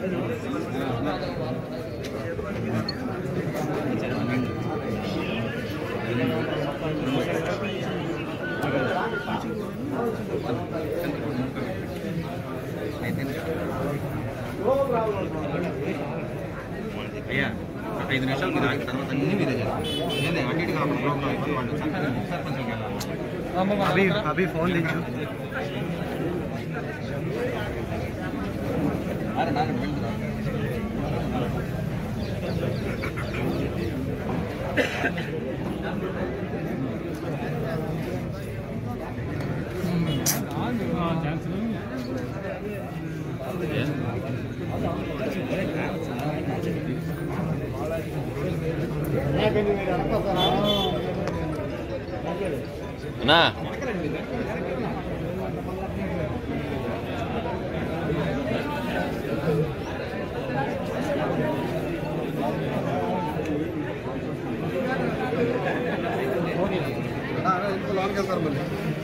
అయ్యా ఒక ఐదు నిమిషాలు మీరు ఆగిన తర్వాత అన్ని మీరే చేయాలి నేను అటు ఇటు కాకుండా ప్రోగ్రామ్ అయిపోయి వాళ్ళు సర్పంచ్ సర్పంచ్కి వెళ్ళాలి అభి అభి ఫోన్ తెచ్చు అరే నాన్న వెళ్తున్నా అన్నా లోనికి వెళ్తారు మళ్ళీ